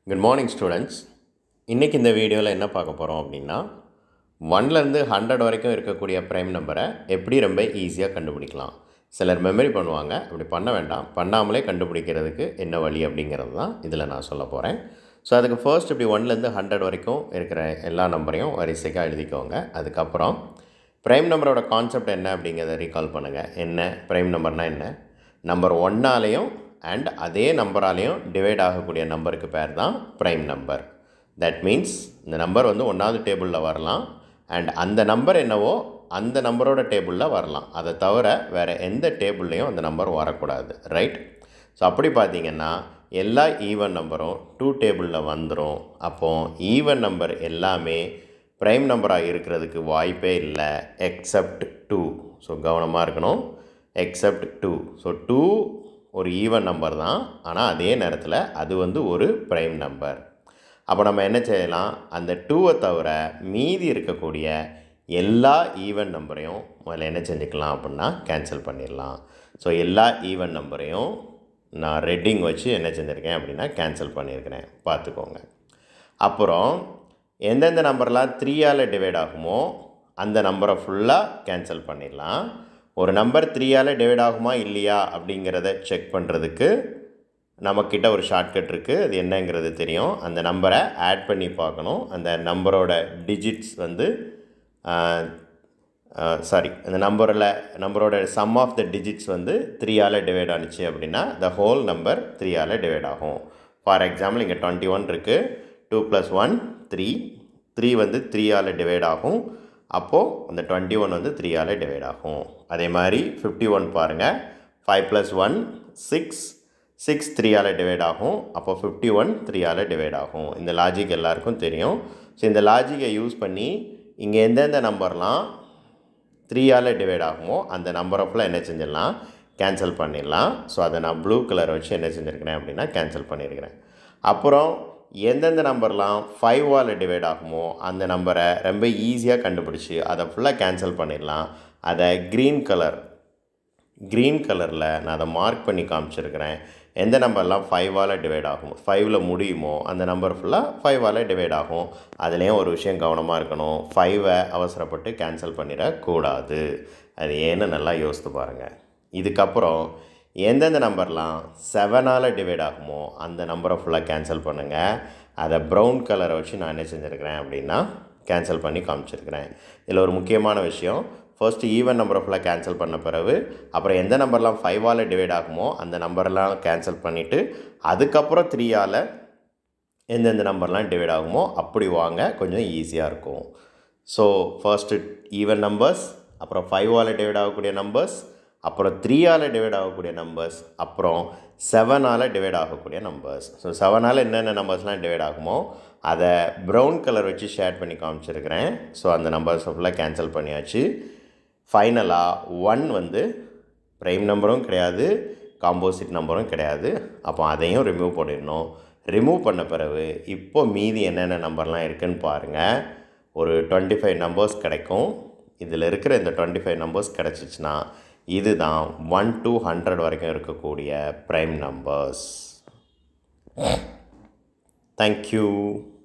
good morning students இன்றைக்கி இந்த வீடியோவில் என்ன பார்க்க போகிறோம் அப்படின்னா ஒன்லேருந்து ஹண்ட்ரட் வரைக்கும் இருக்கக்கூடிய ப்ரைம் நம்பரை எப்படி ரொம்ப ஈஸியாக கண்டுபிடிக்கலாம் சிலர் மெமரி பண்ணுவாங்க அப்படி பண்ண வேண்டாம் பண்ணாமலே கண்டுபிடிக்கிறதுக்கு என்ன வழி அப்படிங்கிறது தான் இதில் நான் சொல்ல போகிறேன் ஸோ அதுக்கு ஃபர்ஸ்ட் இப்படி ஒன்லேருந்து ஹண்ட்ரட் வரைக்கும் இருக்கிற எல்லா நம்பரையும் வரிசைக்காக எழுதிக்கோங்க அதுக்கப்புறம் ப்ரைம் நம்பரோட கான்செப்ட் என்ன அப்படிங்கிறத ரீகால் பண்ணுங்கள் என்ன ப்ரைம் நம்பர்னால் என்ன நம்பர் ஒன்னாலேயும் அண்ட் அதே நம்பராலேயும் டிவைட் ஆகக்கூடிய நம்பருக்கு பேர் தான் ப்ரைம் நம்பர் தட் மீன்ஸ் இந்த நம்பர் வந்து ஒன்றாவது டேபிளில் வரலாம் அண்ட் அந்த நம்பர் என்னவோ அந்த நம்பரோட டேபிளில் வரலாம் அதை தவிர வேறு எந்த டேபிள்லேயும் அந்த நம்பர் வரக்கூடாது ரைட் ஸோ அப்படி பார்த்தீங்கன்னா எல்லா ஈவன் நம்பரும் டூ டேபிளில் வந்துடும் அப்போது ஈவன் நம்பர் எல்லாமே ப்ரைம் நம்பராக இருக்கிறதுக்கு வாய்ப்பே இல்லை எக்ஸப்ட் டூ ஸோ கவனமாக இருக்கணும் எக்ஸப்ட் டூ ஸோ டூ ஒரு ஈவன் நம்பர் தான் ஆனால் அதே நேரத்தில் அது வந்து ஒரு ப்ரைம் நம்பர் அப்போ நம்ம என்ன செய்யலாம் அந்த டூவை தவிர மீதி இருக்கக்கூடிய எல்லா ஈவன் நம்பரையும் முதல்ல என்ன செஞ்சுக்கலாம் அப்படின்னா கேன்சல் பண்ணிடலாம் ஸோ எல்லா ஈவன் நம்பரையும் நான் ரெட்டிங் வச்சு என்ன செஞ்சுருக்கேன் அப்படின்னா கேன்சல் பண்ணியிருக்கிறேன் பார்த்துக்கோங்க அப்புறம் எந்தெந்த நம்பர்லாம் த்ரீயால் டிவைட் ஆகுமோ அந்த நம்பரை ஃபுல்லாக கேன்சல் பண்ணிடலாம் ஒரு நம்பர் த்ரீயால் டிவைட் ஆகுமா இல்லையா அப்படிங்கிறத செக் பண்ணுறதுக்கு நம்மக்கிட்ட ஒரு ஷார்ட்கட் இருக்குது அது என்னங்கிறது தெரியும் அந்த நம்பரை ஆட் பண்ணி பார்க்கணும் அந்த நம்பரோட டிஜிட்ஸ் வந்து சாரி அந்த நம்பரில் நம்பரோட சம் ஆஃப் த டிஜிட்ஸ் வந்து த்ரீயால் டிவைட் ஆனிச்சு அப்படின்னா த ஹோல் நம்பர் த்ரீயால் டிவைட் ஆகும் ஃபார் எக்ஸாம்பிள் இங்கே டுவெண்ட்டி ஒன் இருக்குது two plus one three three வந்து த்ரீயால் டிவைட் ஆகும் அப்போது அந்த டுவெண்ட்டி ஒன் வந்து த்ரீயால் டிவைட் ஆகும் அதே மாதிரி ஃபிஃப்டி ஒன் பாருங்கள் five plus one six six த்ரீயால் டிவைட் ஆகும் அப்போ ஃபிஃப்டி ஒன் த்ரீயால் டிவைட் ஆகும் இந்த லாஜிக் எல்லாருக்கும் தெரியும் ஸோ இந்த லாஜிக்கை யூஸ் பண்ணி இங்கே எந்தெந்த நம்பர்லாம் த்ரீயால் டிவைட் ஆகுமோ அந்த நம்பரை ஃபுல்லாக என்ன செஞ்சிடலாம் கேன்சல் பண்ணிடலாம் ஸோ அதை நான் ப்ளூ கலர் வச்சு என்ன செஞ்சுருக்கிறேன் அப்படின்னா கேன்சல் பண்ணியிருக்கிறேன் அப்புறம் எந்தெந்த நம்பர்லாம் ஃபைவால் டிவைட் ஆகுமோ அந்த நம்பரை ரொம்ப ஈஸியாக கண்டுபிடிச்சி அதை ஃபுல்லாக கேன்சல் பண்ணிடலாம் அதை க்ரீன் கலர் க்ரீன் கலரில் நான் அதை மார்க் பண்ணி காமிச்சிருக்கிறேன் எந்த நம்பர்லாம் ஃபைவால் டிவைட் ஆகும் ஃபைவ்ல முடியுமோ அந்த நம்பர் ஃபுல்லாக ஃபைவால் டிவைட் ஆகும் அதுலேயும் ஒரு விஷயம் கவனமாக இருக்கணும் ஃபைவை அவசரப்பட்டு கேன்சல் பண்ணிடக்கூடாது அது ஏன்னு நல்லா யோசித்து பாருங்கள் இதுக்கப்புறம் எந்தெந்த நம்பர்லாம் செவனால் டிவைட் ஆகுமோ அந்த நம்பரை ஃபுல்லாக கேன்சல் பண்ணுங்கள் அதை ப்ரௌன் கலரை வச்சு நான் என்ன செஞ்சுருக்கிறேன் அப்படின்னா கேன்சல் பண்ணி காமிச்சிருக்கிறேன் இதில் ஒரு முக்கியமான விஷயம் ஃபர்ஸ்ட்டு ஈவன் நம்பரை ஃபுல்லாக கேன்சல் பண்ண பிறகு அப்புறம் எந்த நம்பர்லாம் ஃபைவால் டிவைட் ஆகுமோ அந்த நம்பர்லாம் கேன்சல் பண்ணிவிட்டு அதுக்கப்புறம் த்ரீயால் எந்தெந்த நம்பர்லாம் டிவைட் ஆகுமோ அப்படி வாங்க கொஞ்சம் ஈஸியாக இருக்கும் ஸோ ஃபர்ஸ்ட்டு ஈவன் நம்பர்ஸ் அப்புறம் ஃபைவால் டிவைட் ஆகக்கூடிய நம்பர்ஸ் அப்புறம் த்ரீயால் டிவைட் ஆகக்கூடிய நம்பர்ஸ் அப்புறம் செவனால் டிவைட் ஆகக்கூடிய நம்பர்ஸ் ஸோ செவனால் என்னென்ன நம்பர்ஸ்லாம் டிவைட் ஆகுமோ அதை ப்ரௌன் கலர் வச்சு ஷேர் பண்ணி காமிச்சிருக்கிறேன் ஸோ அந்த நம்பர்ஸை ஃபுல்லாக கேன்சல் பண்ணியாச்சு ஃபைனலாக ஒன் வந்து ப்ரைம் நம்பரும் கிடையாது காம்போசிட் நம்பரும் கிடையாது அப்போ அதையும் ரிமூவ் பண்ணிடணும் ரிமூவ் பண்ண பிறகு இப்போ மீதி என்னென்ன நம்பர்லாம் இருக்குதுன்னு பாருங்கள் ஒரு டுவெண்ட்டி ஃபைவ் நம்பர்ஸ் கிடைக்கும் இதில் இருக்கிற இந்த டுவெண்ட்டி ஃபைவ் நம்பர்ஸ் கிடச்சிச்சின்னா இதுதான் ஒன் டு ஹண்ட்ரட் வரைக்கும் இருக்கக்கூடிய ப்ரைம் நம்பர்ஸ் தேங்க்யூ